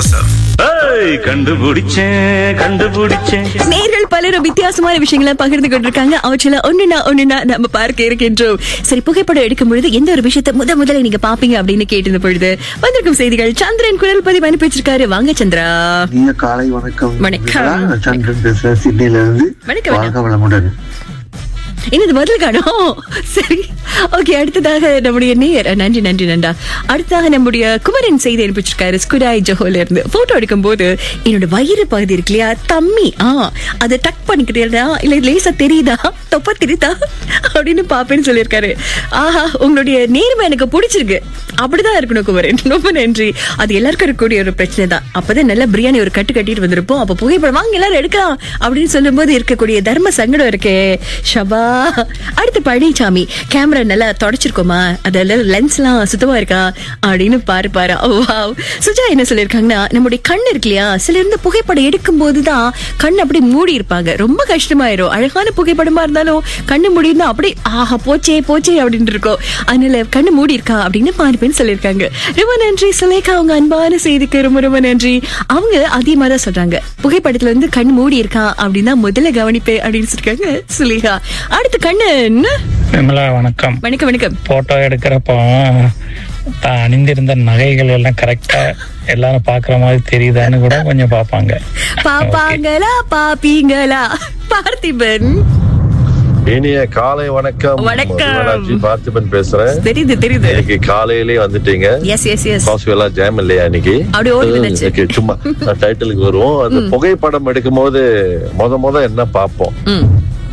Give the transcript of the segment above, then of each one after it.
awesome. ஏய், கண்டுபிடிச்சேன் கண்டுபிடிச்சேன் நேர்கள் பலரும் வித்தியாசமான விஷயங்களை பகிர்ந்து கொண்டிருக்காங்க அவற்றில ஒண்ணுனா ஒண்ணுனா நம்ம பார்க்க இருக்கின்றோம் சரி புகைப்படம் எடுக்கும் பொழுது எந்த ஒரு விஷயத்தை முத முதல்ல நீங்க பாப்பீங்க அப்படின்னு கேட்டிருந்த பொழுது வந்திருக்கும் செய்திகள் சந்திரன் குரல் பதிவு அனுப்பி வச்சிருக்காரு வாங்க சந்திரா நீங்க காலை வணக்கம் வணக்கம். நான் சந்திரன் பேசுறேன் சிட்னில இருந்து வணக்கம், வாழ்க வளமுடன் என்னது பதில் காணும் சரி ஓகே அடுத்ததாக நம்முடைய நேர் நன்றி நன்றி நன்றா அடுத்ததாக நம்முடைய குமரன் செய்தி அனுப்பிச்சிருக்காரு ஸ்குடாய் ஜஹோல இருந்து போட்டோ எடுக்கும் போது என்னோட வயிறு பகுதி இருக்கு இல்லையா தம்மி ஆ அதை டக் பண்ணிக்கிட்டேடா இல்ல லேசா தெரியுதா தொப்ப தெரியுதா அப்படின்னு பாப்பேன்னு சொல்லியிருக்காரு ஆஹா உங்களுடைய நேர்மை எனக்கு பிடிச்சிருக்கு அப்படிதான் இருக்கணும் குமரன் ரொம்ப நன்றி அது எல்லாருக்கும் இருக்கக்கூடிய ஒரு பிரச்சனை தான் அப்பதான் நல்ல பிரியாணி ஒரு கட்டு கட்டிட்டு வந்திருப்போம் அப்ப புகைப்படம் வாங்க எல்லாரும் எடுக்கலாம் அப்படின்னு சொல்லும்போது இருக்கக்கூடிய தர்ம சங்கடம் இருக்கே ஷபா அடுத்து பழனிசாமி கேமரா நல்லா தொடச்சிருக்கோமா அதெல்லாம் லென்ஸ் எல்லாம் சுத்தமா இருக்கா அப்படின்னு பாரு பாரு ஓ, wow. சுஜா என்ன சொல்லியிருக்காங்கன்னா நம்முடைய கண் இருக்கு இல்லையா சில இருந்து புகைப்படம் எடுக்கும் போதுதான் கண் அப்படி மூடி இருப்பாங்க ரொம்ப கஷ்டமாயிரும் அழகான புகைப்படமா இருந்தாலும் கண்ணு மூடினா அப்படியே ஆஹா போச்சே போச்சே அப்படின்னு இருக்கும் அதனால கண்ணு மூடி இருக்கா அப்படின்னு பார்ப்பேன்னு சொல்லியிருக்காங்க ரொம்ப நன்றி சுலேகா அவங்க அன்பான செய்திக்கு ரொம்ப ரொம்ப நன்றி அவங்க அதிகமா தான் சொல்றாங்க புகைப்படத்துல வந்து கண் மூடி இருக்கா அப்படின்னா முதல்ல கவனிப்பேன் அப்படின்னு சொல்லிருக்காங்க சுலேகா அடுத்து கண்ணு என்ன? விமலா வணக்கம் வணக்கம் வணக்கம் போட்டோ எடுக்கிறப்போ தான் அணிந்திருந்த நகைகள் எல்லாம் கரெக்டா எல்லாரும் பாக்குற மாதிரி தெரியுதான்னு கூட கொஞ்சம் பார்ப்பாங்க பாப்பாங்களா பாப்பீங்களா பார்த்திபன் இனிய காலை வணக்கம் வணக்கம். மதுவராஜி பார்த்திபன் பேசுறேன் தெரியுது தெரியுது இன்னைக்கு காலையிலே வந்துட்டீங்க எஸ் எஸ் எஸ் பாசிபிளா ஜாம் இல்லையா இன்னைக்கு அப்படியே ஓடி வந்துச்சு. Okay, சும்மா டைட்டிலுக்கு வருவோம் அந்த புகைப்படம் எடுக்கும் போது முத முத என்ன பார்ப்போம் ம்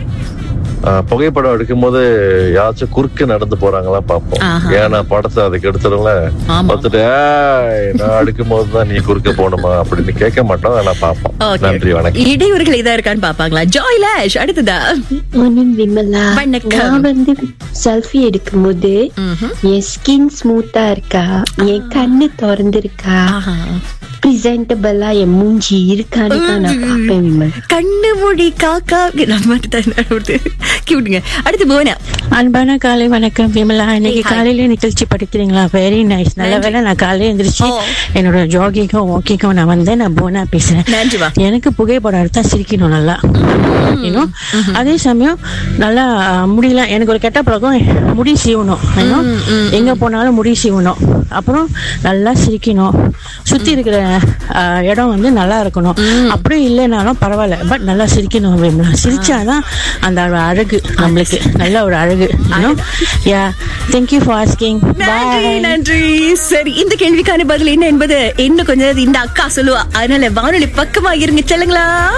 ஆஹ், புகைப்படம் எடுக்கும் போது யாராச்சும் குறுக்கு நடந்து போறாங்களா பார்ப்போம் ஆஹா. ஏன்னா படத்தை அதுக்கு எடுத்துருல ஆமா. பார்த்துட்டு "ஏய், நான் எடுக்கும் போது தான் நீ குறுக்க போகணுமா அப்படின்னு கேட்க மாட்டோம் ஆனா பார்ப்போம் Okay. நன்றி வணக்கம் இடையூறுகள் இதா இருக்கான்னு பாப்பாங்களா ஜாய் லேஷ் அடுத்ததா மார்னிங் விமலா வணக்கம். நான் வந்து செல்ஃபி எடுக்கும்போது ம்ஹும். என் ஸ்கின் ஸ்மூத்தா இருக்கா என் கண்ணு திறந்திருக்கா ஆஹா. பிரசன்டபிளா என் மூஞ்சி இருக்கான்னு தான் நான் பார்ப்பேன் விமல் கண்ணு மூடி காக்கா நம்ம கியூட்டுங்க அடுத்து போனா அன்பான காலை வணக்கம் விமலா இன்னைக்கு Hey, hi. காலையில நிகழ்ச்சி படிக்கிறீங்களா வெரி நைஸ் நல்ல நன்றி. வேளை நான் காலையில எந்திரிச்சு Oh. என்னோட ஜாகிங்கும் வாக்கிங்கும் நான் வந்தேன் நான் போனா பேசுறேன் நன்றிமா எனக்கு புகைப்படம் எடுத்தா சிரிக்கணும் நல்லா இன்னும் அதே சமயம் நல்லா அஹ், முடியலாம் எனக்கு ஒரு கெட்ட பழக்கம் முடி சீவணும் you know. எங்க போனாலும் முடி சீவணும் அப்புறம் நல்லா சிரிக்கணும் சுத்தி இருக்கிற அஹ், இடம் வந்து நல்லா இருக்கணும் அப்படியும் இல்லைனாலும் பரவாயில்ல பட் நல்லா சிரிக்கணும் விமலா சிரிச்சாதான் அந்த ஒரு அழகு நம்மளுக்கு நல்ல ஒரு அழகு யா தேங்க்யூ ஃபார் ஆஸ்கிங் நன்றி பாய் நன்றி சரி இந்த கேள்விக்கான பதில் என்ன என்பது இன்னும் கொஞ்சம் நேரத்துல இந்த அக்கா சொல்லுவா அதனால வானொலி பக்கமா இருங்க செல்லுங்களா